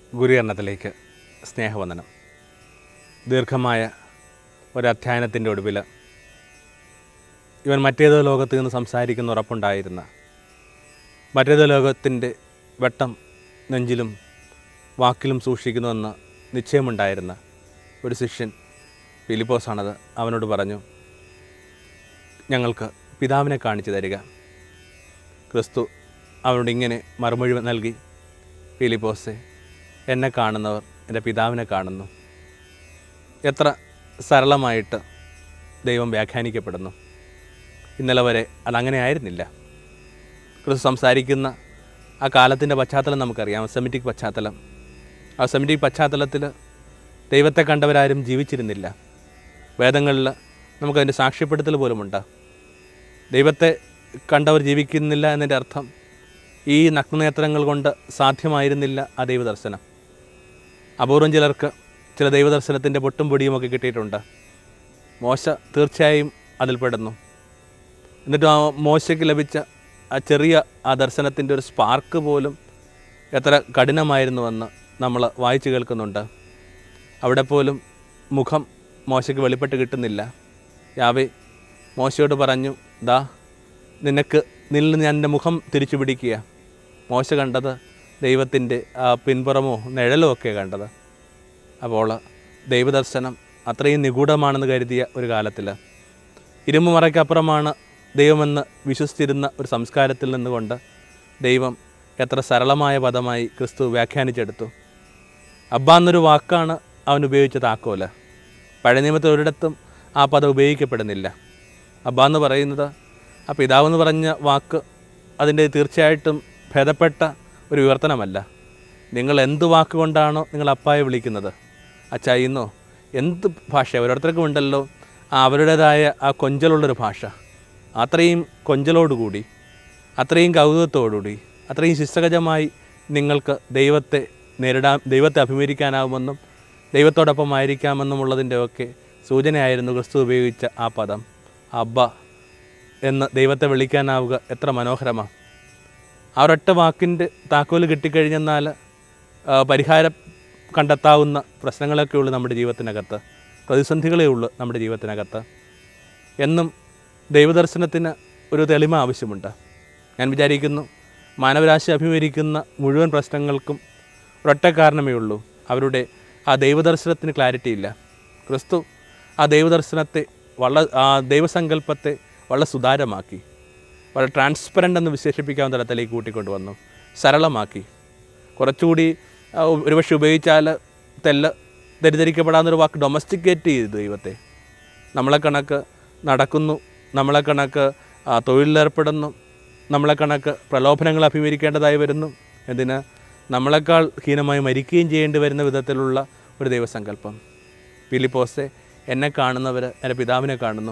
ഗുരുകരണത്തിലേക്ക് സ്നേഹവന്ദനം ദീർഘമായ ഒരധ്യയനത്തിൻ്റെ ഒടുവിൽ ഇവൻ മറ്റേതോ ലോകത്ത് നിന്ന് സംസാരിക്കുന്ന ഉറപ്പുണ്ടായിരുന്ന മറ്റേതോ ലോകത്തിൻ്റെ വെട്ടം നെഞ്ചിലും വാക്കിലും സൂക്ഷിക്കുന്നുവെന്ന് നിശ്ചയമുണ്ടായിരുന്ന ഒരു ശിഷ്യൻ ഫിലിപ്പോസാണത് അവനോട് പറഞ്ഞു ഞങ്ങൾക്ക് പിതാവിനെ കാണിച്ചു തരിക ക്രിസ്തു അവനോട് ഇങ്ങനെ മറുമൊഴി നൽകി ഫിലിപ്പോസെ എന്നെ കാണുന്നവർ എൻ്റെ പിതാവിനെ കാണുന്നു എത്ര സരളമായിട്ട് ദൈവം വ്യാഖ്യാനിക്കപ്പെടുന്നു ഇന്നലെ വരെ അതങ്ങനെ ആയിരുന്നില്ല ക്രിസ്തു സംസാരിക്കുന്ന ആ കാലത്തിൻ്റെ പശ്ചാത്തലം നമുക്കറിയാം സെമിറ്റിക് പശ്ചാത്തലം ആ സെമിറ്റിക് പശ്ചാത്തലത്തിൽ ദൈവത്തെ കണ്ടവരാരും ജീവിച്ചിരുന്നില്ല വേദങ്ങളിൽ നമുക്കതിൻ്റെ സാക്ഷ്യപ്പെടുത്തൽ പോലുമുണ്ട് ദൈവത്തെ കണ്ടവർ ജീവിക്കുന്നില്ല എന്നതിൻ്റെ അർത്ഥം ഈ നഗ്നനേത്രങ്ങൾ കൊണ്ട് സാധ്യമായിരുന്നില്ല ആ ദൈവദർശനം അപൂർവം ചിലർക്ക് ചില ദൈവദർശനത്തിൻ്റെ പൊട്ടും പൊടിയുമൊക്കെ കിട്ടിയിട്ടുണ്ട് മോശ തീർച്ചയായും അതിൽപ്പെടുന്നു എന്നിട്ട് ആ മോശയ്ക്ക് ലഭിച്ച ആ ചെറിയ ആ ദർശനത്തിൻ്റെ ഒരു സ്പാർക്ക് പോലും എത്ര കഠിനമായിരുന്നുവെന്ന് നമ്മൾ വായിച്ചു കേൾക്കുന്നുണ്ട് അവിടെ പോലും മുഖം മോശയ്ക്ക് വെളിപ്പെട്ട് കിട്ടുന്നില്ല യാവേ മോശയോട് പറഞ്ഞു ദാ നിനക്ക് നിന്നിൽ ഞാൻ എൻ്റെ മുഖം തിരിച്ചു പിടിക്കുക മോശ കണ്ടത് ദൈവത്തിൻ്റെ ആ പിൻപുറമോ നിഴലോ ഒക്കെ കണ്ടത് അപ്പോൾ ദൈവദർശനം അത്രയും നിഗൂഢമാണെന്ന് കരുതിയ ഒരു കാലത്തിൽ ഇരുമ്പുമറയ്ക്കപ്പുറമാണ് ദൈവമെന്ന് വിശ്വസിച്ചിരുന്ന ഒരു സംസ്കാരത്തിൽ നിന്നുകൊണ്ട് ദൈവം എത്ര സരളമായ പദമായി ക്രിസ്തു വ്യാഖ്യാനിച്ചെടുത്തു അബ്ബ എന്നൊരു വാക്കാണ് അവൻ ഉപയോഗിച്ച താക്കോല് പഴയ നിയമത്തിൽ ഒരിടത്തും ആ പദം ഉപയോഗിക്കപ്പെടുന്നില്ല അബ്ബ എന്ന് പറയുന്നത് ആ പിതാവെന്ന് പറഞ്ഞ വാക്ക് അതിൻ്റെ തീർച്ചയായിട്ടും ഭേദപ്പെട്ട ഒരു വിവർത്തനമല്ല നിങ്ങൾ എന്ത് വാക്കുകൊണ്ടാണോ നിങ്ങൾ അപ്പായെ വിളിക്കുന്നത് അച്ചായിന്നോ എന്ത് ഭാഷ ഓരോരുത്തർക്കും ഉണ്ടല്ലോ ആ അവരുടേതായ ആ കൊഞ്ചലുള്ളൊരു ഭാഷ അത്രയും കൊഞ്ചലോടുകൂടി അത്രയും കൗതുകത്തോടുകൂടി അത്രയും ശിസ്തകജമായി നിങ്ങൾക്ക് ദൈവത്തെ നേരിടാൻ ദൈവത്തെ അഭിമുഖീകരിക്കാനാവുമെന്നും ദൈവത്തോടൊപ്പം ആയിരിക്കാമെന്നുമുള്ളതിൻ്റെ ഒക്കെ സൂചനയായിരുന്നു ക്രിസ്തു ഉപയോഗിച്ച ആ പദം അബ്ബ എന്ന് ദൈവത്തെ വിളിക്കാനാവുക എത്ര മനോഹരമാണ് ആ ഒരൊറ്റ വാക്കിൻ്റെ താക്കോല് കിട്ടിക്കഴിഞ്ഞെന്നാൽ ആ, പരിഹാരം കണ്ടെത്താവുന്ന പ്രശ്നങ്ങളൊക്കെ ഉള്ളൂ നമ്മുടെ ജീവിതത്തിനകത്ത് പ്രതിസന്ധികളേ ഉള്ളൂ നമ്മുടെ ജീവിതത്തിനകത്ത് എന്നും ദൈവദർശനത്തിന് ഒരു തെളിമ ആവശ്യമുണ്ട് ഞാൻ വിചാരിക്കുന്നു മാനവരാശി അഭിമുഖീകരിക്കുന്ന മുഴുവൻ പ്രശ്നങ്ങൾക്കും ഒരൊറ്റ കാരണമേ ഉള്ളൂ അവരുടെ ആ ദൈവദർശനത്തിന് ക്ലാരിറ്റി ഇല്ല ക്രിസ്തു ആ ദൈവദർശനത്തെ വളരെ ആ ദൈവസങ്കല്പത്തെ വളരെ സുതാരമാക്കി വളരെ ട്രാൻസ്പെറൻ്റ് എന്ന് വിശേഷിപ്പിക്കാവുന്ന തലത്തിലേക്ക് കൂട്ടിക്കൊണ്ടുവന്നു സരളമാക്കി കുറച്ചുകൂടി ആ, ഒരുപക്ഷെ ഉപയോഗിച്ചാൽ തെല്ല് തെറ്റിദ്ധരിക്കപ്പെടാവുന്നൊരു വാക്ക് ഡൊമസ്റ്റിക്കേറ്റ് ചെയ്തു ദൈവത്തെ നമ്മളെ കണക്ക് നടക്കുന്നു നമ്മളെ കണക്ക് ആ, തൊഴിലിലേർപ്പെടുന്നു നമ്മളെ കണക്ക് പ്രലോഭനങ്ങൾ അഭിമുഖീകരിക്കേണ്ടതായി വരുന്നു എന്തിന് നമ്മളെക്കാൾ ഹീനമായി മരിക്കുകയും ചെയ്യേണ്ടി വരുന്ന വിധത്തിലുള്ള ഒരു ദൈവസങ്കല്പം ഫിലിപ്പോസെ എന്നെ കാണുന്നവർ എൻ്റെ പിതാവിനെ കാണുന്നു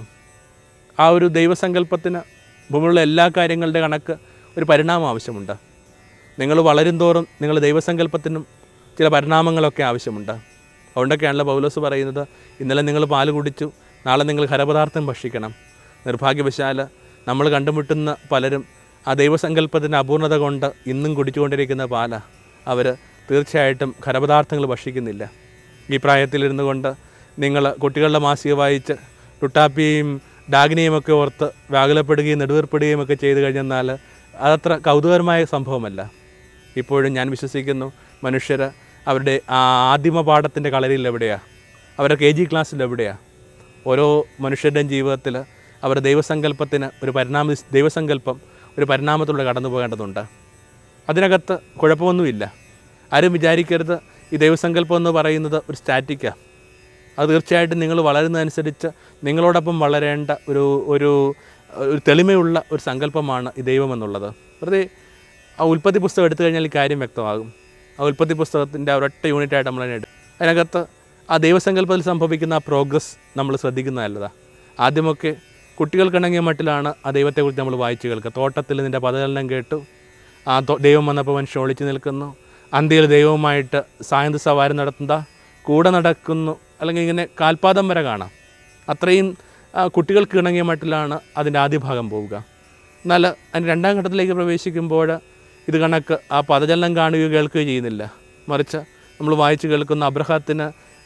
ആ ഒരു ദൈവസങ്കല്പത്തിന് ഭൂമിയിലുള്ള എല്ലാ കാര്യങ്ങളുടെ കണക്ക് ഒരു പരിണാമം ആവശ്യമുണ്ട് നിങ്ങൾ വളരും തോറും നിങ്ങൾ ദൈവസങ്കല്പത്തിനും ചില പരിണാമങ്ങളൊക്കെ ആവശ്യമുണ്ട് അതുകൊണ്ടൊക്കെയാണല്ലോ പൗലോസ് പറയുന്നത് ഇന്നലെ നിങ്ങൾ പാല് കുടിച്ചു നാളെ നിങ്ങൾ ഖരപദാർത്ഥം ഭക്ഷിക്കണം നിർഭാഗ്യവശാൽ നമ്മൾ കണ്ടുമുട്ടുന്ന പലരും ആ ദൈവസങ്കല്പത്തിൻ്റെ അപൂർണത കൊണ്ട് ഇന്നും കുടിച്ചുകൊണ്ടിരിക്കുന്ന പാല അവർ തീർച്ചയായിട്ടും ഖരപദാർത്ഥങ്ങൾ ഭക്ഷിക്കുന്നില്ല ഈ പ്രായത്തിലിരുന്നു കൊണ്ട് നിങ്ങൾ കുട്ടികളുടെ മാസിക വായിച്ച് ടുട്ടാപ്പിയും ഡാഗിനിയും ഒക്കെ ഓർത്ത് വ്യാകുലപ്പെടുകയും നെടുവേർപ്പെടുകയും ഒക്കെ ചെയ്തു കഴിഞ്ഞെന്നാൽ അതത്ര കൗതുകരമായ സംഭവമല്ല ഇപ്പോഴും ഞാൻ വിശ്വസിക്കുന്നു മനുഷ്യർ അവരുടെ ആ ആദിമ പാഠത്തിൻ്റെ കളരിയിൽ എവിടെയാണ് അവരുടെ കെ ജി ക്ലാസ്സിൽ എവിടെയാണ് ഓരോ മനുഷ്യരുടെയും ജീവിതത്തിൽ അവരുടെ ദൈവസങ്കല്പത്തിന് ഒരു പരിണാമ ദൈവസങ്കല്പം ഒരു പരിണാമത്തിലൂടെ കടന്നു പോകേണ്ടതുണ്ട് അതിനകത്ത് കുഴപ്പമൊന്നുമില്ല ആരും വിചാരിക്കരുത് ഈ ദൈവസങ്കല്പം എന്ന് പറയുന്നത് ഒരു സ്റ്റാറ്റിക്കാണ് അത് തീർച്ചയായിട്ടും നിങ്ങൾ വളരുന്നതനുസരിച്ച് നിങ്ങളോടൊപ്പം വളരേണ്ട ഒരു ഒരു ഒരു തെളിമയുള്ള ഒരു സങ്കല്പമാണ് ഈ ദൈവം എന്നുള്ളത് വെറുതെ ആ ഉൽപ്പത്തി പുസ്തകം എടുത്തു കഴിഞ്ഞാൽ ഈ കാര്യം വ്യക്തമാകും ആ ഉൽപ്പത്തി പുസ്തകത്തിൻ്റെ ഒരൊറ്റ യൂണിറ്റായിട്ട് നമ്മൾ തന്നെ എടുക്കും അതിനകത്ത് ആ ദൈവസങ്കല്പത്തിൽ സംഭവിക്കുന്ന ആ പ്രോഗ്രസ് നമ്മൾ ശ്രദ്ധിക്കുന്ന നല്ലതാണ് ആദ്യമൊക്കെ കുട്ടികൾക്കിണങ്ങിയ മട്ടിലാണ് ആ ദൈവത്തെക്കുറിച്ച് നമ്മൾ വായിച്ചു കേൾക്കുക തോട്ടത്തിൽ നിൻ്റെ പദചലനം കേട്ടു ആ തോ- ദൈവം വന്നപ്പോൾ മനുഷ്യൻ ഒളിച്ചു നിൽക്കുന്നു അന്ത്യയിൽ ദൈവവുമായിട്ട് സായന്ത സവാരം നടത്തുന്ന കൂടെ നടക്കുന്നു അല്ലെങ്കിൽ ഇങ്ങനെ കാൽപാദം വരെ കാണാം അത്രയും ആ, കുട്ടികൾക്ക് ഇണങ്ങിയ മട്ടിലാണ് അതിൻ്റെ ആദ്യ ഭാഗം പോവുക എന്നാൽ അതിൻ്റെ രണ്ടാം ഘട്ടത്തിലേക്ക് പ്രവേശിക്കുമ്പോൾ ഇത് കണക്ക് ആ പദചലനം കാണുകയോ കേൾക്കുകയോ ചെയ്യുന്നില്ല മറിച്ച് നമ്മൾ വായിച്ചു കേൾക്കുന്ന അബ്രഹാത്തിന്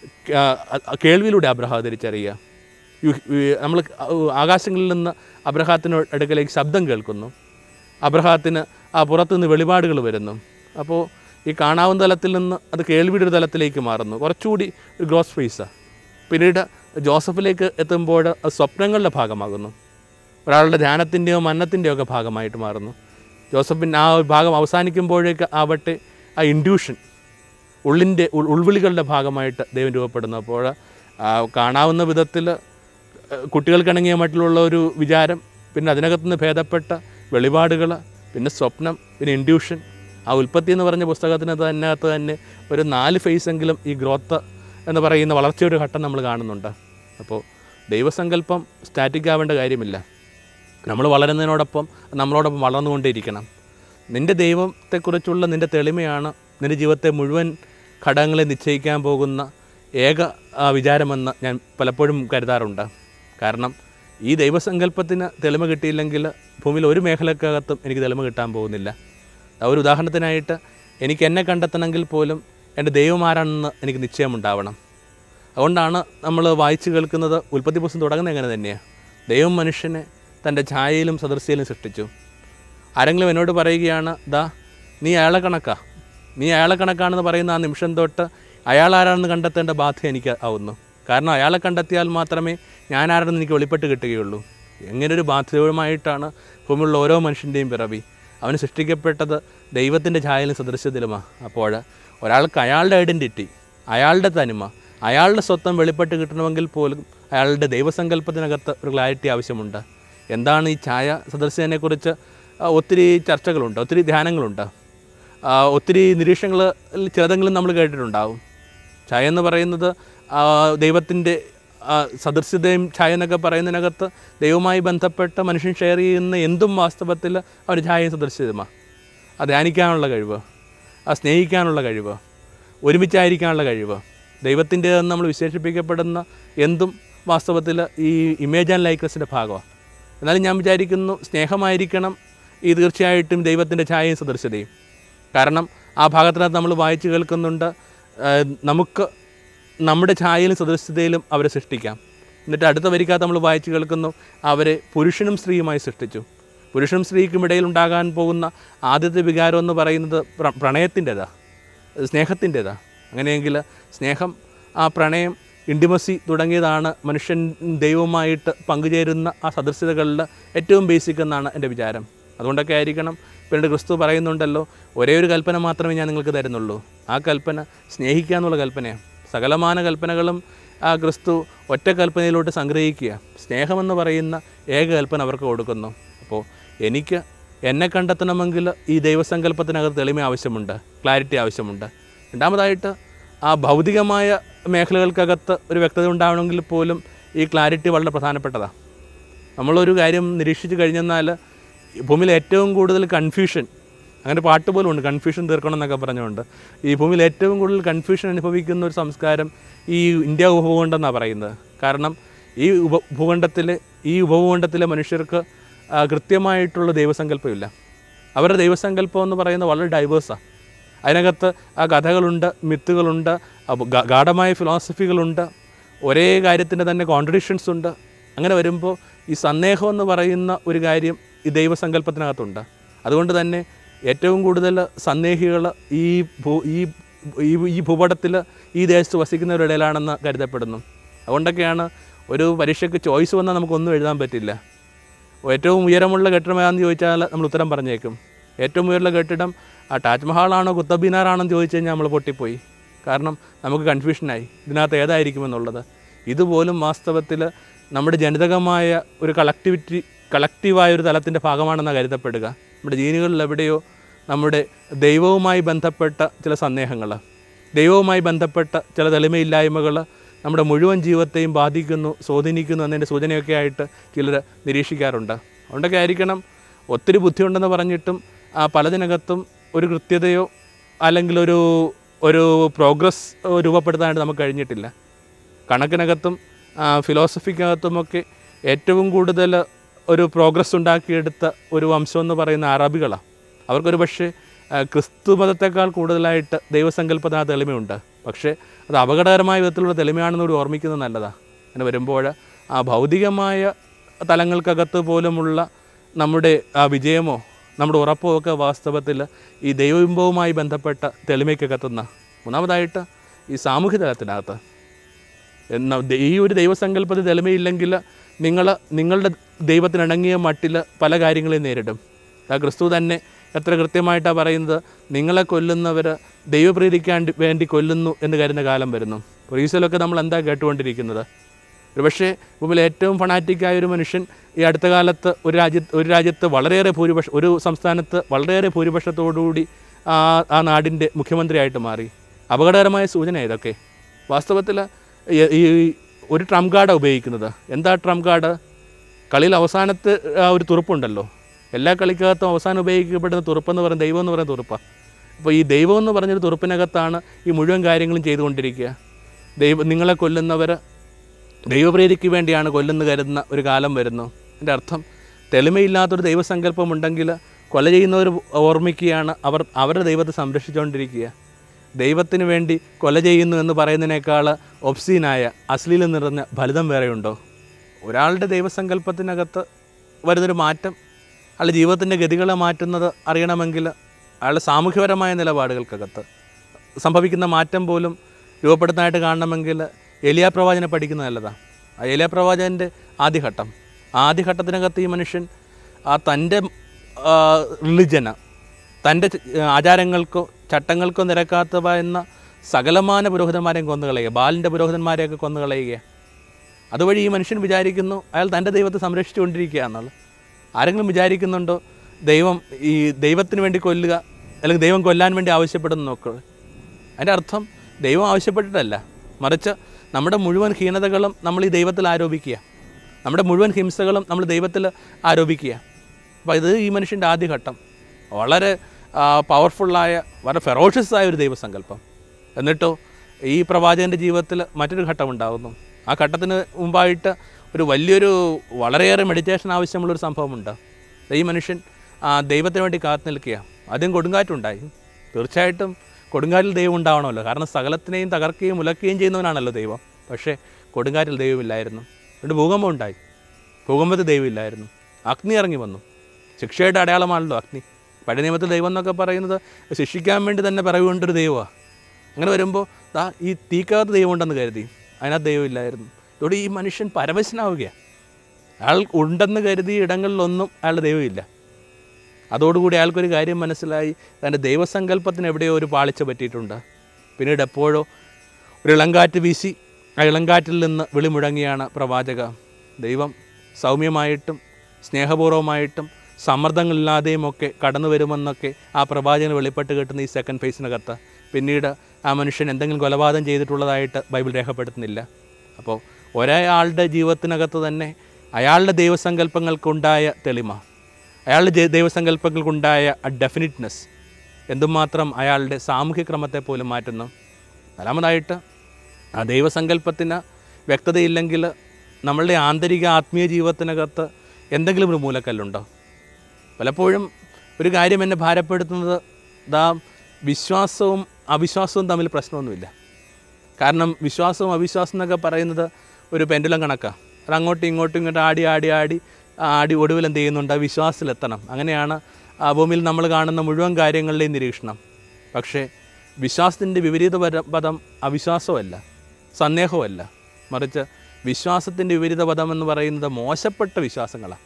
ക- അ- കേൾവിയിലൂടെ അബ്രഹാം തിരിച്ചറിയുക നമ്മൾ ആകാശങ്ങളിൽ നിന്ന് അബ്രഹാത്തിന് അടുക്കലേക്ക് ശബ്ദം കേൾക്കുന്നു അബ്രഹാത്തിന് ആ പുറത്തുനിന്ന് വെളിപാടുകൾ വരുന്നു അപ്പോൾ ഈ കാണാവുന്ന തലത്തിൽ നിന്ന് അത് കേൾവിയുടെ ഒരു തലത്തിലേക്ക് മാറുന്നു കുറച്ചുകൂടി ഒരു ഗ്രോസ് ഫേസാണ് പിന്നീട് ജോസഫിലേക്ക് എത്തുമ്പോൾ അത് സ്വപ്നങ്ങളുടെ ഭാഗമാകുന്നു ഒരാളുടെ ധ്യാനത്തിൻ്റെയോ മന്നത്തിൻ്റെയോ ഒക്കെ ഭാഗമായിട്ട് മാറുന്നു ജോസഫിൻ്റെ ആ ഒരു ഭാഗം അവസാനിക്കുമ്പോഴേക്ക് ആവട്ടെ ആ ഇൻഡ്യൂഷൻ ഉള്ളിൻ്റെ ഉൾ- ഉൾവിളികളുടെ ഭാഗമായിട്ട് ദൈവം രൂപപ്പെടുന്നു അപ്പോൾ ആ, കാണാവുന്ന വിധത്തിൽ കുട്ടികൾക്കിണങ്ങിയ മട്ടിലുള്ള ഒരു വിചാരം പിന്നെ അതിനകത്തു നിന്ന് ഭേദപ്പെട്ട വെളിപാടുകൾ പിന്നെ സ്വപ്നം പിന്നെ ഇൻഡ്യൂഷൻ ആ ഉൽപ്പത്തി എന്ന് പറഞ്ഞ പുസ്തകത്തിന് അതിനകത്ത് തന്നെ ഒരു നാല് ഫേസെങ്കിലും ഈ ഗ്രോത്ത് എന്ന് പറയുന്ന വളർച്ചയുടെ ഘട്ടം നമ്മൾ കാണുന്നുണ്ട് അപ്പോൾ ദൈവസങ്കല്പം സ്റ്റാറ്റിക് ആവേണ്ട കാര്യമില്ല നമ്മൾ വളരുന്നതിനോടൊപ്പം നമ്മളോടൊപ്പം വളർന്നുകൊണ്ടേയിരിക്കണം നിൻ്റെ ദൈവത്തെക്കുറിച്ചുള്ള നിൻ്റെ തെളിമയാണ് നിൻ്റെ ജീവിതത്തെ മുഴുവൻ ഘടകങ്ങളെ നിശ്ചയിക്കാൻ പോകുന്ന ഏക ആ, വിചാരമെന്ന് ഞാൻ പലപ്പോഴും കരുതാറുണ്ട് കാരണം ഈ ദൈവസങ്കല്പത്തിന് തെളിമ കിട്ടിയില്ലെങ്കിൽ ഭൂമിയിൽ ഒരു മേഖലക്കകത്തും എനിക്ക് തെളിമ കിട്ടാൻ പോകുന്നില്ല ആ ഒരു ഉദാഹരണത്തിനായിട്ട് എനിക്ക് എന്നെ കണ്ടെത്തണമെങ്കിൽ പോലും എൻ്റെ ദൈവം ആരാണെന്ന് എനിക്ക് നിശ്ചയമുണ്ടാവണം അതുകൊണ്ടാണ് നമ്മൾ വായിച്ചു കേൾക്കുന്നത് ഉൽപ്പത്തി പുസ്തകം തുടങ്ങുന്നത് എങ്ങനെ തന്നെയാണ് ദൈവം മനുഷ്യനെ തൻ്റെ ഛായയിലും സദൃശ്യയിലും സൃഷ്ടിച്ചു ആരെങ്കിലും എന്നോട് പറയുകയാണ് ദാ നീ അയാളെ കണക്കാ നീ അയാളെ കണക്കാണെന്ന് പറയുന്ന ആ നിമിഷം തൊട്ട് അയാൾ ആരാണെന്ന് കണ്ടെത്തേണ്ട ബാധ്യത എനിക്ക് ആവുന്നു കാരണം അയാളെ കണ്ടെത്തിയാൽ മാത്രമേ ഞാൻ ആരാണെന്ന് എനിക്ക് വെളിപ്പെട്ട് കിട്ടുകയുള്ളൂ എങ്ങനെ ഒരു ബാധ്യതയുമായിട്ടാണ് ഭൂമിയിലുള്ള ഓരോ മനുഷ്യൻ്റെയും പിറവി അവന് സൃഷ്ടിക്കപ്പെട്ടത് ദൈവത്തിൻ്റെ ഛായയിലും സദൃശ്യത്തിലുമാണ് അപ്പോൾ ഒരാൾക്ക് അയാളുടെ ഐഡൻറ്റിറ്റി അയാളുടെ തനിമ അയാളുടെ സ്വത്വം വെളിപ്പെട്ട് കിട്ടണമെങ്കിൽ പോലും അയാളുടെ ദൈവസങ്കല്പത്തിനകത്ത് ഒരു ക്ലാരിറ്റി ആവശ്യമുണ്ട് എന്താണ് ഈ ഛായ സദൃശ്യനെക്കുറിച്ച് ആ, ഒത്തിരി ചർച്ചകളുണ്ട് ഒത്തിരി ധ്യാനങ്ങളുണ്ട് ആ, ഒത്തിരി നിരീക്ഷണങ്ങൾ ചിലതെങ്കിലും നമ്മൾ കേട്ടിട്ടുണ്ടാവും ഛായ എന്ന് പറയുന്നത് ദൈവത്തിൻ്റെ സദൃശ്യതയും ഛായ എന്നൊക്കെ പറയുന്നതിനകത്ത് ദൈവവുമായി ബന്ധപ്പെട്ട മനുഷ്യൻ ഷെയർ ചെയ്യുന്ന എന്തും വാസ്തവത്തിൽ അവർ ഛായയും സദൃശ്യതമാണ് ആ ധ്യാനിക്കാനുള്ള കഴിവ് ആ സ്നേഹിക്കാനുള്ള കഴിവ് ഒരുമിച്ചായിരിക്കാനുള്ള കഴിവ് ദൈവത്തിൻ്റെ നമ്മൾ വിശേഷിപ്പിക്കപ്പെടുന്ന എന്തും വാസ്തവത്തിൽ ഈ ഇമേജ് ആൻഡ് ലൈക്നസിൻ്റെ ഭാഗമാണ് എന്നാലും ഞാൻ വിചാരിക്കുന്നു സ്നേഹമായിരിക്കണം ഈ തീർച്ചയായിട്ടും ദൈവത്തിൻ്റെ ഛായയും സദൃശ്യതയും കാരണം ആ ഭാഗത്തിനകത്ത് നമ്മൾ വായിച്ചു കേൾക്കുന്നുണ്ട് ആ, നമുക്ക് നമ്മുടെ ഛായയിലും സദൃശ്യതയിലും അവരെ സൃഷ്ടിക്കാം എന്നിട്ട് അടുത്ത വരിക്കകത്ത് നമ്മൾ വായിച്ചു കേൾക്കുന്നു അവരെ പുരുഷനും സ്ത്രീയുമായി സൃഷ്ടിച്ചു പുരുഷനും സ്ത്രീക്കും ഇടയിൽ ഉണ്ടാകാൻ പോകുന്ന ആദ്യത്തെ വികാരം എന്ന് പറയുന്നത് പ്ര പ്രണയത്തിൻ്റെതാണ് സ്നേഹത്തിൻ്റെതാണ് അങ്ങനെയെങ്കിൽ സ്നേഹം ആ പ്രണയം ഇൻറ്റിമസി തുടങ്ങിയതാണ് മനുഷ്യൻ ദൈവവുമായിട്ട് പങ്കുചേരുന്ന ആ സദൃശ്യതകളിൽ ഏറ്റവും ബേസിക് എന്നാണ് എൻ്റെ വിചാരം അതുകൊണ്ടൊക്കെ ആയിരിക്കണം പിന്നീട് ക്രിസ്തു പറയുന്നുണ്ടല്ലോ ഒരേ ഒരു കൽപ്പന മാത്രമേ ഞാൻ നിങ്ങൾക്ക് തരുന്നുള്ളൂ ആ കൽപ്പന സ്നേഹിക്കുക എന്നുള്ള കൽപ്പനയാണ് സകലമാന കൽപ്പനകളും ആ ക്രിസ്തു ഒറ്റ കൽപ്പനയിലോട്ട് സംഗ്രഹിക്കുക സ്നേഹമെന്ന് പറയുന്ന ഏക കൽപ്പന അവർക്ക് കൊടുക്കുന്നു അപ്പോൾ എനിക്ക് എന്നെ കണ്ടെത്തണമെങ്കിൽ ഈ ദൈവസങ്കല്പത്തിനകത്ത് തെളിമ ആവശ്യമുണ്ട് ക്ലാരിറ്റി ആവശ്യമുണ്ട് രണ്ടാമതായിട്ട് ആ ഭൗതികമായ മേഖലകൾക്കകത്ത് ഒരു വ്യക്തത ഉണ്ടാവണമെങ്കിൽ പോലും ഈ ക്ലാരിറ്റി വളരെ പ്രധാനപ്പെട്ടതാണ് നമ്മളൊരു കാര്യം നിരീക്ഷിച്ച് കഴിഞ്ഞെന്നാൽ ഈ ഭൂമിയിൽ ഏറ്റവും കൂടുതൽ കൺഫ്യൂഷൻ അങ്ങനെ പാട്ട് പോലും ഉണ്ട് കൺഫ്യൂഷൻ തീർക്കണം എന്നൊക്കെ പറഞ്ഞുകൊണ്ട് ഈ ഭൂമിയിൽ ഏറ്റവും കൂടുതൽ കൺഫ്യൂഷൻ അനുഭവിക്കുന്ന ഒരു സംസ്കാരം ഈ ഇന്ത്യ ഉപഭൂഖണ്ഡം പറയുന്നത് കാരണം ഈ ഉപ ഭൂഖണ്ഡത്തിലെ ഈ ഉപഭൂഖണ്ഡത്തിലെ മനുഷ്യർക്ക് ആ, കൃത്യമായിട്ടുള്ള ദൈവസങ്കല്പമില്ല അവരുടെ ദൈവസങ്കല്പം എന്ന് പറയുന്നത് വളരെ ഡൈവേഴ്സാണ് അതിനകത്ത് ആ കഥകളുണ്ട് മിത്തുകളുണ്ട് അപ്പൊ ഗ- ഗാഢമായ ഫിലോസഫികളുണ്ട് ഒരേ കാര്യത്തിൻ്റെ തന്നെ കോൺട്രഡിക്ഷൻസ് ഉണ്ട് അങ്ങനെ വരുമ്പോൾ ഈ സന്ദേഹം എന്ന് പറയുന്ന ഒരു കാര്യം ഈ ദൈവസങ്കല്പത്തിനകത്തുണ്ട് അതുകൊണ്ട് തന്നെ ഏറ്റവും കൂടുതൽ സന്ദേഹികൾ ഈ ഭൂ ഈ ഈ ഈ ഭൂപടത്തിൽ ഈ ദേശത്ത് വസിക്കുന്നവരുടെ ഇടയിലാണെന്ന് കരുതപ്പെടുന്നു അതുകൊണ്ടൊക്കെയാണ് ഒരു പരീക്ഷയ്ക്ക് ചോയ്സ് വന്നാൽ നമുക്കൊന്നും എഴുതാൻ പറ്റില്ല ഏറ്റവും ഉയരമുള്ള കെട്ടിടം ഏതാണെന്ന് ചോദിച്ചാൽ നമ്മൾ ഉത്തരം പറഞ്ഞേക്കും ഏറ്റവും ഉയരമുള്ള കെട്ടിടം ആ താജ്മഹാളാണോ കുത്തബ് മിനാറാണോ എന്ന് ചോദിച്ചു കഴിഞ്ഞാൽ നമ്മൾ പൊട്ടിപ്പോയി കാരണം നമുക്ക് കൺഫ്യൂഷനായി ഇതിനകത്ത് ഏതായിരിക്കുമെന്നുള്ളത് ഇതുപോലും വാസ്തവത്തിൽ നമ്മുടെ ജനിതകമായ ഒരു കളക്ടിവിറ്റി കളക്റ്റീവായ ഒരു തലത്തിൻ്റെ ഭാഗമാണെന്നാണ് കരുതപ്പെടുക നമ്മുടെ ജീനുകളിൽ എവിടെയോ നമ്മുടെ ദൈവവുമായി ബന്ധപ്പെട്ട ചില സന്ദേഹങ്ങൾ ദൈവവുമായി ബന്ധപ്പെട്ട ചില തെളിമയില്ലായ്മകൾ നമ്മുടെ മുഴുവൻ ജീവിതത്തെയും ബാധിക്കുന്നു സ്വാധീനിക്കുന്നു എന്നതിൻ്റെ സൂചനയൊക്കെ ആയിട്ട് ചിലർ നിരീക്ഷിക്കാറുണ്ട് അതുകൊണ്ടൊക്കെ ആയിരിക്കണം ഒത്തിരി ബുദ്ധിയുണ്ടെന്ന് പറഞ്ഞിട്ടും ആ പലതിനകത്തും ഒരു കൃത്യതയോ അല്ലെങ്കിൽ ഒരു ഒരു പ്രോഗ്രസ് രൂപപ്പെടുത്താനായിട്ട് നമുക്ക് കഴിഞ്ഞിട്ടില്ല കണക്കിനകത്തും ആ, ഫിലോസഫിക്കകത്തുമൊക്കെ ഏറ്റവും കൂടുതൽ ഒരു പ്രോഗ്രസ് ഉണ്ടാക്കിയെടുത്ത ഒരു വംശം എന്ന് പറയുന്ന അറബികളാണ് അവർക്കൊരു പക്ഷേ ആ, ക്രിസ്തു മതത്തെക്കാൾ കൂടുതലായിട്ട് ദൈവസങ്കല്പത്തിന് ആ തെളിമയുണ്ട് പക്ഷേ അത് അപകടകരമായ വിധത്തിലുള്ള തെളിമയാണെന്ന് കൂടി ഓർമ്മിക്കുന്നത് നല്ലതാണ് അങ്ങനെ വരുമ്പോൾ ആ ഭൗതികമായ തലങ്ങൾക്കകത്ത് പോലുമുള്ള നമ്മുടെ ആ വിജയമോ നമ്മുടെ ഉറപ്പോ ഒക്കെ വാസ്തവത്തിൽ ഈ ദൈവബിംബവുമായി ബന്ധപ്പെട്ട തെളിമയ്ക്കകത്തുന്ന മൂന്നാമതായിട്ട് ഈ സാമൂഹ്യ തലത്തിനകത്ത് എന്ന ഈ ഒരു ദൈവസങ്കല്പത്തിൽ തെളിമയില്ലെങ്കിൽ നിങ്ങൾ നിങ്ങളുടെ ദൈവത്തിനിണങ്ങിയ മട്ടിൽ പല കാര്യങ്ങളെയും നേരിടും ആ ക്രിസ്തു തന്നെ എത്ര കൃത്യമായിട്ടാണ് പറയുന്നത് നിങ്ങളെ കൊല്ലുന്നവർ ദൈവപ്രീതിക്കാൻ വേണ്ടി കൊല്ലുന്നു എന്ന് കരുതുന്ന കാലം വരുന്നു പോലീസിലൊക്കെ നമ്മൾ എന്താ കേട്ടുകൊണ്ടിരിക്കുന്നത് ഒരുപക്ഷെ മുമ്പിൽ ഏറ്റവും ഫണാറ്റിക്കായ ഒരു മനുഷ്യൻ ഈ അടുത്ത കാലത്ത് ഒരു രാജ്യത്ത് ഒരു രാജ്യത്ത് വളരെയേറെ ഭൂരിപക്ഷ ഒരു സംസ്ഥാനത്ത് വളരെയേറെ ഭൂരിപക്ഷത്തോടുകൂടി ആ ആ നാടിൻ്റെ മുഖ്യമന്ത്രിയായിട്ട് മാറി അപകടകരമായ സൂചന ഇതൊക്കെ വാസ്തവത്തിൽ ഈ- ഈ ഒരു ട്രംപ് കാർഡാണ് ഉപയോഗിക്കുന്നത് എന്താ ട്രംപ് കാർഡ് കളിയിൽ അവസാനത്തെ ആ ഒരു തുറുപ്പുണ്ടല്ലോ എല്ലാ കളിക്കകത്തും അവസാനം ഉപയോഗിക്കപ്പെടുന്ന തുറുപ്പെന്ന് പറയുന്നത് ദൈവം എന്ന് പറയുന്ന തുറുപ്പാണ് അപ്പോൾ ഈ ദൈവം എന്ന് പറഞ്ഞൊരു തുറുപ്പിനകത്താണ് ഈ മുഴുവൻ കാര്യങ്ങളും ചെയ്തുകൊണ്ടിരിക്കുക ദൈവം നിങ്ങളെ കൊല്ലുന്നവർ ദൈവപ്രീതിക്ക് വേണ്ടിയാണ് കൊല്ലുന്ന കരുതുന്ന ഒരു കാലം വരുന്നു എൻ്റെ അർത്ഥം തെളിമയില്ലാത്തൊരു ദൈവസങ്കല്പം ഉണ്ടെങ്കിൽ കൊല ചെയ്യുന്നവർ ഓർമ്മിക്കുകയാണ് അവർ അവരുടെ ദൈവത്തെ സംരക്ഷിച്ചുകൊണ്ടിരിക്കുക ദൈവത്തിന് വേണ്ടി കൊല ചെയ്യുന്നു എന്ന് പറയുന്നതിനേക്കാൾ ഒബ്സീനായ അശ്ലീലം നിറഞ്ഞ ഫലിതം വേറെയുണ്ടോ ഒരാളുടെ ദൈവസങ്കല്പത്തിനകത്ത് വരുന്നൊരു മാറ്റം അയാളുടെ ജീവിതത്തിൻ്റെ ഗതികളെ മാറ്റുന്നത് അറിയണമെങ്കിൽ അയാളുടെ സാമൂഹ്യപരമായ നിലപാടുകൾക്കകത്ത് സംഭവിക്കുന്ന മാറ്റം പോലും രൂപപ്പെടുത്താനായിട്ട് കാണണമെങ്കിൽ എലിയ പ്രവാചനെ പഠിക്കുന്നത് നല്ലതാണ് ആ എലിയ പ്രവാചകൻ്റെ ആദ്യഘട്ടം ആദ്യഘട്ടത്തിനകത്ത് ഈ മനുഷ്യൻ ആ തൻ്റെ റിലിജന് തൻ്റെ ച- ആചാരങ്ങൾക്കോ ചട്ടങ്ങൾക്കോ നിരക്കാത്തവ എന്ന സകലമാന പുരോഹിതന്മാരെയും കൊന്നുകളയുക ബാലിൻ്റെ പുരോഹിതന്മാരെയൊക്കെ കൊന്നുകളയുക അതുവഴി ഈ മനുഷ്യൻ വിചാരിക്കുന്നു അയാൾ തൻ്റെ ദൈവത്തെ സംരക്ഷിച്ചുകൊണ്ടിരിക്കുക എന്നുള്ളത് ആരെങ്കിലും വിചാരിക്കുന്നുണ്ടോ ദൈവം ഈ ദൈവത്തിന് വേണ്ടി കൊല്ലുക അല്ലെങ്കിൽ ദൈവം കൊല്ലാൻ വേണ്ടി ആവശ്യപ്പെടുന്നു നോക്കുക അതിൻ്റെ അർത്ഥം ദൈവം ആവശ്യപ്പെട്ടിട്ടല്ല മറിച്ച് നമ്മുടെ മുഴുവൻ ഹീനതകളും നമ്മൾ ഈ ദൈവത്തിൽ ആരോപിക്കുക നമ്മുടെ മുഴുവൻ ഹിംസകളും നമ്മൾ ദൈവത്തിൽ ആരോപിക്കുക അപ്പോൾ ഇത് ഈ മനുഷ്യൻ്റെ ആദ്യഘട്ടം വളരെ പവർഫുള്ളായ വളരെ ഫെറോഷ്യസ് ആയ ഒരു ദൈവസങ്കല്പം എന്നിട്ടോ ഈ പ്രവാചകൻ്റെ ജീവിതത്തിൽ മറ്റൊരു ഘട്ടം ഉണ്ടാകുന്നു ആ ഘട്ടത്തിന് മുമ്പായിട്ട് ഒരു വലിയൊരു വളരെയേറെ മെഡിറ്റേഷൻ ആവശ്യമുള്ളൊരു സംഭവമുണ്ട് ഈ മനുഷ്യൻ ആ, ദൈവത്തിന് വേണ്ടി കാത്തു നിൽക്കുക ആദ്യം കൊടുങ്കാറ്റുണ്ടായി തീർച്ചയായിട്ടും കൊടുങ്കാറ്റിൽ ദൈവം ഉണ്ടാവണമല്ലോ കാരണം സകലത്തിനെയും തകർക്കുകയും ഉലക്കുകയും ചെയ്യുന്നവനാണല്ലോ ദൈവം പക്ഷേ കൊടുങ്കാറ്റിൽ ദൈവമില്ലായിരുന്നു എന്നിട്ട് ഭൂകമ്പം ഉണ്ടായി ഭൂകമ്പത്തിൽ ദൈവമില്ലായിരുന്നു അഗ്നി ഇറങ്ങി വന്നു ശിക്ഷയുടെ അടയാളമാണല്ലോ അഗ്നി പഴയ നിയമത്തിൽ ദൈവം എന്നൊക്കെ പറയുന്നത് ശിക്ഷിക്കാൻ വേണ്ടി തന്നെ പിറവുകൊണ്ടൊരു ദൈവമാണ് അങ്ങനെ വരുമ്പോൾ ദാ ഈ തീക്കകത്ത് ദൈവം ഉണ്ടെന്ന് കരുതി അതിനകത്ത് ദൈവമില്ലായിരുന്നു ഇവിടെ ഈ മനുഷ്യൻ പരവശനാവുകയാണ് അയാൾ ഉണ്ടെന്ന് കരുതിയ ഇടങ്ങളിലൊന്നും അയാളുടെ ദൈവമില്ല അതോടുകൂടി അയാൾക്കൊരു കാര്യം മനസ്സിലായി തൻ്റെ ദൈവസങ്കല്പത്തിന് എവിടെയോ ഒരു പാളിച്ച പറ്റിയിട്ടുണ്ട് പിന്നീട് എപ്പോഴോ ഒരു ഇളങ്കാറ്റ് വീശി ആ ഇളങ്കാറ്റിൽ നിന്ന് വിളി മുഴങ്ങിയാണ് പ്രവാചക ദൈവം സൗമ്യമായിട്ടും സ്നേഹപൂർവ്വമായിട്ടും സമ്മർദ്ദങ്ങളില്ലാതെയും ഒക്കെ കടന്നു വരുമെന്നൊക്കെ ആ പ്രവാചകന് വെളിപ്പെട്ട് കിട്ടുന്ന ഈ സെക്കൻഡ് ഫേസിനകത്ത് പിന്നീട് ആ മനുഷ്യൻ എന്തെങ്കിലും കൊലപാതകം ചെയ്തിട്ടുള്ളതായിട്ട് ബൈബിൾ രേഖപ്പെടുത്തുന്നില്ല അപ്പോൾ ഒരാളുടെ ജീവിതത്തിനകത്ത് തന്നെ അയാളുടെ ദൈവസങ്കല്പങ്ങൾക്കുണ്ടായ തെളിമ അയാളുടെ ജെ- ദൈവസങ്കല്പങ്ങൾക്കുണ്ടായ ആ ഡെഫിനിറ്റ്നെസ് എന്തുമാത്രം അയാളുടെ സാമൂഹ്യ ക്രമത്തെ പോലും മാറ്റുന്നു നാലാമതായിട്ട് ആ ദൈവസങ്കല്പത്തിന് വ്യക്തതയില്ലെങ്കിൽ നമ്മളുടെ ആന്തരിക ആത്മീയ ജീവിതത്തിനകത്ത് എന്തെങ്കിലും ഒരു മൂലക്കല്ലുണ്ടോ പലപ്പോഴും ഒരു കാര്യം എന്നെ ഭാരപ്പെടുത്തുന്നത് ദാ വിശ്വാസവും അവിശ്വാസവും തമ്മിൽ പ്രശ്നമൊന്നുമില്ല കാരണം വിശ്വാസവും അവിശ്വാസം എന്നൊക്കെ പറയുന്നത് ഒരു പെൻഡുലം കണക്കാണ് അത് അങ്ങോട്ടും ഇങ്ങോട്ടും ഇങ്ങോട്ടും ആടി ആടി ആടി ആടി ഒടുവിൽ എന്ത് ചെയ്യുന്നുണ്ട് ആ വിശ്വാസത്തിലെത്തണം അങ്ങനെയാണ് ആ ഭൂമിയിൽ നമ്മൾ കാണുന്ന മുഴുവൻ കാര്യങ്ങളുടെയും നിരീക്ഷണം പക്ഷേ വിശ്വാസത്തിൻ്റെ വിപരീത പര- പദം അവിശ്വാസമല്ല സന്ദേഹമല്ല മറിച്ച് വിശ്വാസത്തിൻ്റെ വിപരീത പദം എന്ന് പറയുന്നത് മോശപ്പെട്ട വിശ്വാസങ്ങളാണ്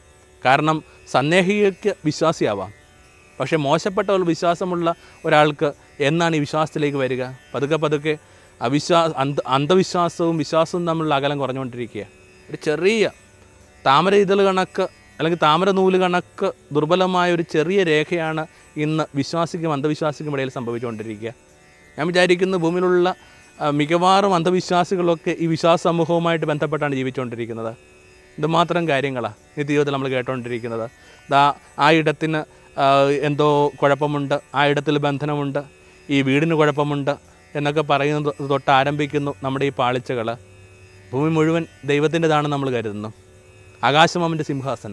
കാരണം സന്ദേഹികയ്ക്ക് വിശ്വാസിയാവാം പക്ഷേ മോശപ്പെട്ട ഒരു വിശ്വാസമുള്ള ഒരാൾക്ക് എന്നാണ് ഈ വിശ്വാസത്തിലേക്ക് വരിക പതുക്കെ പതുക്കെ അവിശ്വാസ അന്ധ അന്ധവിശ്വാസവും വിശ്വാസവും തമ്മിലുള്ള അകലം കുറഞ്ഞുകൊണ്ടിരിക്കുക ഒരു ചെറിയ താമര ഇതൾ കണക്ക് അല്ലെങ്കിൽ താമര നൂല് കണക്ക് ദുർബലമായ ഒരു ചെറിയ രേഖയാണ് ഇന്ന് വിശ്വാസിക്കും അന്ധവിശ്വാസിക്കും ഇടയിൽ സംഭവിച്ചുകൊണ്ടിരിക്കുക ഞാൻ വിചാരിക്കുന്നു ഭൂമിയിലുള്ള ആ, മിക്കവാറും അന്ധവിശ്വാസികളൊക്കെ ഈ വിശ്വാസ സമൂഹവുമായിട്ട് ബന്ധപ്പെട്ടാണ് ജീവിച്ചുകൊണ്ടിരിക്കുന്നത് എന്തുമാത്രം കാര്യങ്ങളാണ് നിത്യജീവിതത്തിൽ നമ്മൾ കേട്ടുകൊണ്ടിരിക്കുന്നത് ദാ ആ ഇടത്തിന് ആ, എന്തോ കുഴപ്പമുണ്ട് ആ ഇടത്തിൽ ബന്ധനമുണ്ട് ഈ വീടിന് കുഴപ്പമുണ്ട് എന്നൊക്കെ പറയുന്നത് തൊട്ട് ആരംഭിക്കുന്നു നമ്മുടെ ഈ പാളിച്ചകൾ ഭൂമി മുഴുവൻ ദൈവത്തിൻ്റെതാണെന്ന് നമ്മൾ കരുതുന്നു ആകാശം അവൻ്റെ സിംഹാസനം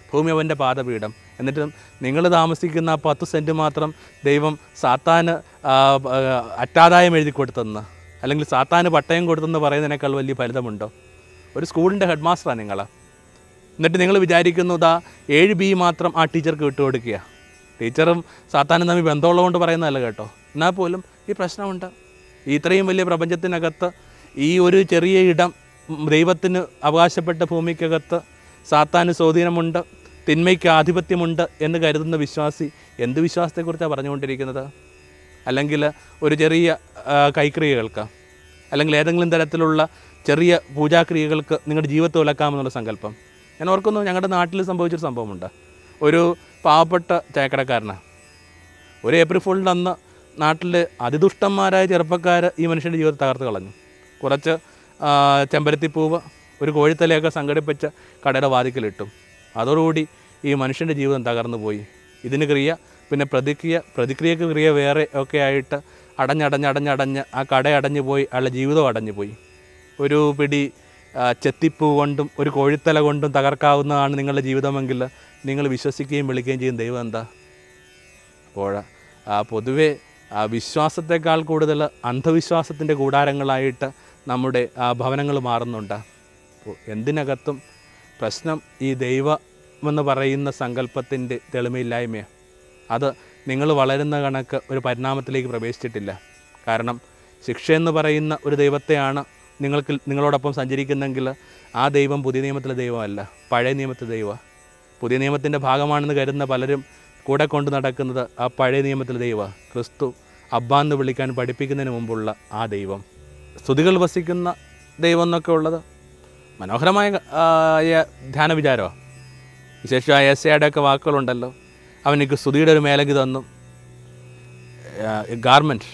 ഭൂമി അവൻ്റെ പാദപീഠം എന്നിട്ടും നിങ്ങൾ താമസിക്കുന്ന ആ പത്ത് സെൻറ്റ് മാത്രം ദൈവം സാത്താന് ആ, ആ, അറ്റാദായം എഴുതി കൊടുത്തെന്ന് അല്ലെങ്കിൽ സാത്താന് പട്ടയം കൊടുത്തെന്ന് പറയുന്നതിനേക്കാൾ വലിയ ഫലിതമുണ്ടോ ഒരു സ്കൂളിൻ്റെ ഹെഡ് മാസ്റ്ററാണ് നിങ്ങൾ എന്നിട്ട് നിങ്ങൾ വിചാരിക്കുന്നു ഇതാ ഏഴ് ബി മാത്രം ആ ടീച്ചർക്ക് വിട്ടുകൊടുക്കുക ടീച്ചറും സാത്താനും തമ്മിൽ ബന്ധമുള്ളതുകൊണ്ട് പറയുന്നതല്ല കേട്ടോ എന്നാൽ പോലും ഈ പ്രശ്നമുണ്ട് ഈ ഇത്രയും വലിയ പ്രപഞ്ചത്തിനകത്ത് ഈ ഒരു ചെറിയ ഇടം ഉം, ദൈവത്തിന് അവകാശപ്പെട്ട ഭൂമിക്കകത്ത് സാത്താന് സ്വാധീനമുണ്ട് തിന്മയ്ക്ക് ആധിപത്യമുണ്ട് എന്ന് കരുതുന്ന വിശ്വാസി എന്ത് വിശ്വാസത്തെക്കുറിച്ചാണ് പറഞ്ഞുകൊണ്ടിരിക്കുന്നത് അല്ലെങ്കിൽ ഒരു ചെറിയ ആ, കൈക്രിയകൾക്ക് അല്ലെങ്കിൽ ഏതെങ്കിലും തരത്തിലുള്ള ചെറിയ പൂജാക്രിയകൾക്ക് നിങ്ങളുടെ ജീവിതത്തെ ഉലക്കാമെന്നുള്ള സങ്കല്പം ഞാൻ ഓർക്കുന്നു ഞങ്ങളുടെ നാട്ടിൽ സംഭവിച്ചൊരു സംഭവമുണ്ട് ഒരു പാവപ്പെട്ട ചായക്കടക്കാരനാണ് ഒരു ഏപ്രിൽ ഫുളിൻ്റെ അന്ന് നാട്ടിൽ അതിദുഷ്ടന്മാരായ ചെറുപ്പക്കാർ ഈ മനുഷ്യൻ്റെ ജീവിതത്തെ തകർത്ത് കളഞ്ഞു കുറച്ച് ആ, ചെമ്പരത്തിപ്പൂവ് ഒരു കോഴിത്തലയൊക്കെ സംഘടിപ്പിച്ച് കടയുടെ വാതിക്കലിട്ടു അതോടുകൂടി ഈ മനുഷ്യൻ്റെ ജീവിതം തകർന്നു പോയി ഇതിന് ക്രിയ പിന്നെ പ്രതിക്രിയ പ്രതിക്രിയക്ക് ക്രിയ വേറെ ഒക്കെ ആയിട്ട് അടഞ്ഞടഞ്ഞടഞ്ഞടഞ്ഞ് ആ കട അടഞ്ഞു പോയി അയാളുടെ ജീവിതം അടഞ്ഞു പോയി ഒരു പിടി ആ, ചെത്തിപ്പൂ കൊണ്ടും ഒരു കോഴിത്തല കൊണ്ടും തകർക്കാവുന്നതാണ് നിങ്ങളുടെ ജീവിതമെങ്കിൽ നിങ്ങൾ വിശ്വസിക്കുകയും വിളിക്കുകയും ചെയ്യും ദൈവം എന്താ അപ്പോൾ ആ, പൊതുവെ ആ, വിശ്വാസത്തെക്കാൾ കൂടുതൽ അന്ധവിശ്വാസത്തിൻ്റെ കൂടാരങ്ങളായിട്ട് നമ്മുടെ ആ, ഭവനങ്ങൾ മാറുന്നുണ്ട് അപ്പോൾ എന്തിനകത്തും പ്രശ്നം ഈ ദൈവമെന്ന് പറയുന്ന സങ്കല്പത്തിൻ്റെ തെളിമയില്ലായ്മയാണ് അത് നിങ്ങൾ വളരുന്ന കണക്ക് ഒരു പരിണാമത്തിലേക്ക് പ്രവേശിച്ചിട്ടില്ല കാരണം ശിക്ഷയെന്ന് പറയുന്ന ഒരു ദൈവത്തെയാണ് നിങ്ങൾക്ക് നിങ്ങളോടൊപ്പം സഞ്ചരിക്കുന്നെങ്കിൽ ആ ദൈവം പുതിയ നിയമത്തിലെ ദൈവമല്ല പഴയ നിയമത്തിലെ ദൈവമാണ് പുതിയ നിയമത്തിൻ്റെ ഭാഗമാണെന്ന് കരുതുന്ന പലരും കൂടെ കൊണ്ട് നടക്കുന്നത് ആ പഴയ നിയമത്തിലെ ദൈവമാണ് ക്രിസ്തു അബ്ബ എന്ന് വിളിക്കാൻ പഠിപ്പിക്കുന്നതിന് മുമ്പുള്ള ആ ദൈവം സ്തുതികൾ വസിക്കുന്ന ദൈവം എന്നൊക്കെ ഉള്ളത് മനോഹരമായ ആ, ആയ ധ്യാന വിചാരമാണ് വിശേഷമായ എസ്ഐയുടെ ഒക്കെ വാക്കുകളുണ്ടല്ലോ അവനിക്ക് സ്തുതിയുടെ ഒരു മേലങ്കി തന്നു garment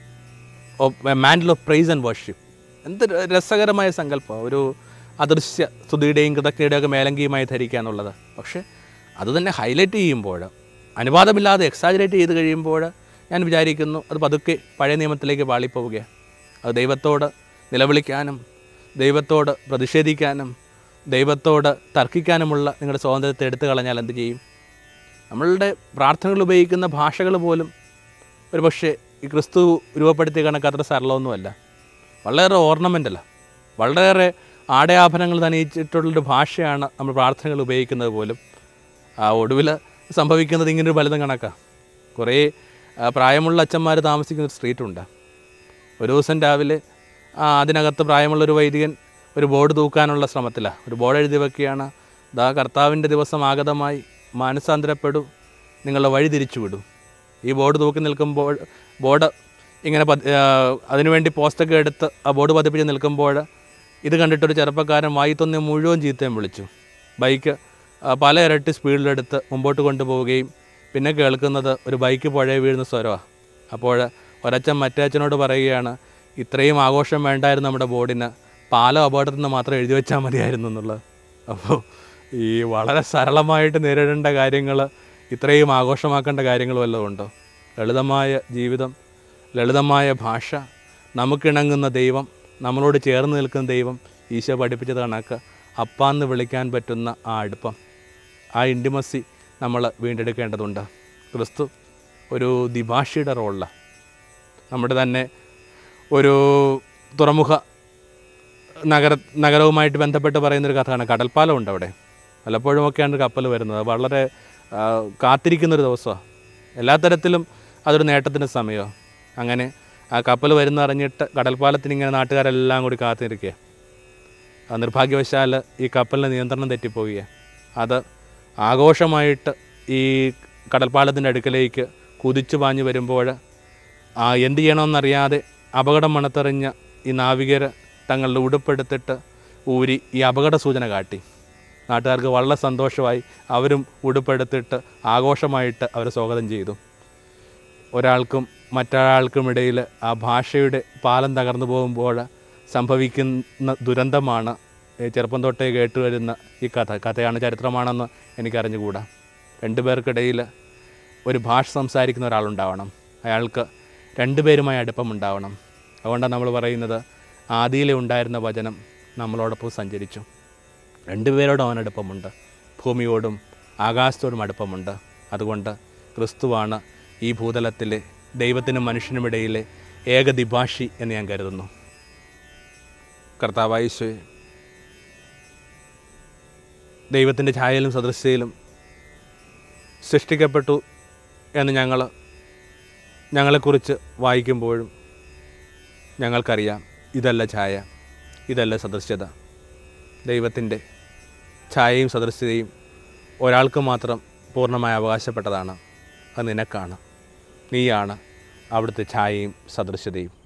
mantle of praise and worship എന്ത് രസകരമായ സങ്കല്പം ഒരു അദൃശ്യ സ്തുതിയുടെയും കൃതജ്ഞയുടെയും ഒക്കെ മേലങ്കിയുമായി ധരിക്കുക എന്നുള്ളത് പക്ഷേ അത് തന്നെ ഹൈലൈറ്റ് ചെയ്യുമ്പോൾ അനുവാദമില്ലാതെ എക്സാജറേറ്റ് ചെയ്ത് കഴിയുമ്പോൾ ഞാൻ വിചാരിക്കുന്നു അത് പതുക്കെ പഴയ നിയമത്തിലേക്ക് പാളിപ്പോവുകയാണ് അത് ദൈവത്തോട് നിലവിളിക്കാനും ദൈവത്തോട് പ്രതിഷേധിക്കാനും ദൈവത്തോട് തർക്കിക്കാനുമുള്ള നിങ്ങളുടെ സ്വാതന്ത്ര്യത്തെ എടുത്തു കളഞ്ഞാൽ എന്ത് ചെയ്യും നമ്മളുടെ പ്രാർത്ഥനകൾ ഉപയോഗിക്കുന്ന ഭാഷകൾ പോലും ഒരു പക്ഷേ ഈ ക്രിസ്തു രൂപപ്പെടുത്തിയ കണക്ക് അത്ര സരളമൊന്നുമല്ല വളരെ ഓർണമെൻ്റല്ല വളരെയേറെ ആടയാഭരണങ്ങൾ തനിച്ചിട്ടുള്ളൊരു ഭാഷയാണ് നമ്മൾ പ്രാർത്ഥനകൾ ഉപയോഗിക്കുന്നത് പോലും ആ ഒടുവിൽ സംഭവിക്കുന്നത് ഇങ്ങനൊരു ഫലിതം കണക്കാണ് കുറേ ആ, പ്രായമുള്ള അച്ഛന്മാർ താമസിക്കുന്ന ഒരു സ്ട്രീറ്റുണ്ട് ഒരു ദിവസം രാവിലെ ആ, അതിനകത്ത് പ്രായമുള്ളൊരു വൈദികൻ ഒരു ബോർഡ് തൂക്കാനുള്ള ശ്രമത്തിലാണ് ഒരു ബോർഡ് എഴുതി വെക്കുകയാണ് ദാ കർത്താവിൻ്റെ ദിവസം ആഗതമായി മാനസാന്തരപ്പെടൂ നിങ്ങളുടെ വഴി തിരിച്ചു വിടൂ ഈ ബോർഡ് തൂക്കി നിൽക്കുമ്പോൾ ബോർഡ് ഇങ്ങനെ പതി ആ, അതിനുവേണ്ടി പോസ്റ്റൊക്കെ എടുത്ത് ആ ബോർഡ് പതിപ്പിച്ച് നിൽക്കുമ്പോൾ ഇത് കണ്ടിട്ടൊരു ചെറുപ്പക്കാരൻ വായിത്തൊന്ന് മുഴുവൻ ചീത്തയും വിളിച്ചു ബൈക്ക് ആ, പല ഇരട്ടി സ്പീഡിലെടുത്ത് മുമ്പോട്ട് കൊണ്ടുപോവുകയും പിന്നെ കേൾക്കുന്നത് ഒരു ബൈക്ക് പുഴയെ വീഴുന്ന സ്വരമാണ് അപ്പോൾ ഒരച്ഛൻ മറ്റേ അച്ഛനോട് പറയുകയാണ് ഇത്രയും ആഘോഷം വേണ്ടായിരുന്നു നമ്മുടെ ബോർഡിന് പാലം അപകടത്തിൽ നിന്ന് മാത്രം എഴുതി വെച്ചാൽ മതിയായിരുന്നു എന്നുള്ളത് അപ്പോൾ ഈ വളരെ സരളമായിട്ട് നേരിടേണ്ട കാര്യങ്ങൾ ഇത്രയും ആഘോഷമാക്കേണ്ട കാര്യങ്ങൾ വല്ലതും ഉണ്ടോ ലളിതമായ ജീവിതം ലളിതമായ ഭാഷ നമുക്കിണങ്ങുന്ന ദൈവം നമ്മളോട് ചേർന്ന് നിൽക്കുന്ന ദൈവം ഈശോ പഠിപ്പിച്ചത് കണക്ക് അപ്പാന്ന് വിളിക്കാൻ പറ്റുന്ന ആ അടുപ്പം ആ ഇൻറ്റിമസി നമ്മൾ വീണ്ടെടുക്കേണ്ടതുണ്ട് ക്രിസ്തു ഒരു ദിഭാഷിയുടെ റോളിലാണ് നമ്മുടെ തന്നെ ഒരു തുറമുഖ നഗര നഗരവുമായിട്ട് ബന്ധപ്പെട്ട് പറയുന്നൊരു കഥയാണ് കടൽപ്പാലം ഉണ്ട് അവിടെ പലപ്പോഴും ഒക്കെയാണ് കപ്പൽ വരുന്നത് വളരെ ആ, കാത്തിരിക്കുന്നൊരു ദിവസമാണ് എല്ലാ തരത്തിലും അതൊരു നേട്ടത്തിൻ്റെ സമയമാണ് അങ്ങനെ ആ കപ്പൽ വരുന്ന അറിഞ്ഞിട്ട് കടൽപ്പാലത്തിന് ഇങ്ങനെ നാട്ടുകാരെല്ലാം കൂടി കാത്തിരിക്കുക ആ നിർഭാഗ്യവശാൽ ഈ കപ്പലിന് നിയന്ത്രണം തെറ്റിപ്പോവുകയാണ് അത് ആഘോഷമായിട്ട് ഈ കടൽപ്പാലത്തിൻ്റെ അടുക്കലേക്ക് കുതിച്ചു പാഞ്ഞു വരുമ്പോൾ ആ എന്ത് ചെയ്യണമെന്നറിയാതെ അപകടം മണത്തെറിഞ്ഞ ഈ നാവികർ തങ്ങളുടെ ഉടുപ്പെടുത്തിട്ട് ഊരി ഈ അപകട സൂചന കാട്ടി നാട്ടുകാർക്ക് വളരെ സന്തോഷമായി അവരും ഉടുപ്പെടുത്തിട്ട് ആഘോഷമായിട്ട് അവരെ സ്വാഗതം ചെയ്തു ഒരാൾക്കും മറ്റൊരാൾക്കും ഇടയിൽ ആ ഭാഷയുടെ പാലം തകർന്നു പോകുമ്പോൾ സംഭവിക്കുന്ന ദുരന്തമാണ് ഈ ചെറുപ്പം തൊട്ടേ കേട്ട് വരുന്ന ഈ കഥ കഥയാണ് ചരിത്രമാണെന്ന് എനിക്കറിഞ്ഞുകൂടാ രണ്ടുപേർക്കിടയിൽ ഒരു ഭാഷ സംസാരിക്കുന്ന ഒരാളുണ്ടാവണം അയാൾക്ക് രണ്ടുപേരുമായി അടുപ്പമുണ്ടാവണം അതുകൊണ്ടാണ് നമ്മൾ പറയുന്നത് ആദിയിലെ ഉണ്ടായിരുന്ന വചനം നമ്മളോടൊപ്പം സഞ്ചരിച്ചു രണ്ടുപേരോടും അവനടുപ്പമുണ്ട് ഭൂമിയോടും ആകാശത്തോടും അടുപ്പമുണ്ട് അതുകൊണ്ട് ക്രിസ്തുവാണ് ഈ ഭൂതലത്തിലെ ദൈവത്തിനും മനുഷ്യനുമിടയിലെ ഏകദിഭാഷി എന്ന് ഞാൻ കരുതുന്നു കർത്താവായിശോയെ ദൈവത്തിൻ്റെ ഛായയിലും സദൃശ്യയിലും സൃഷ്ടിക്കപ്പെട്ടു എന്ന് ഞങ്ങൾ ഞങ്ങളെക്കുറിച്ച് വായിക്കുമ്പോഴും ഞങ്ങൾക്കറിയാം ഇതല്ല ഛായ ഇതല്ല സദൃശ്യത ദൈവത്തിൻ്റെ ഛായയും സദൃശ്യതയും ഒരാൾക്ക് മാത്രം പൂർണ്ണമായി അവകാശപ്പെട്ടതാണ് അത് നിനക്കാണ് നീയാണ് അവിടുത്തെ ഛായയും സദൃശ്യതയും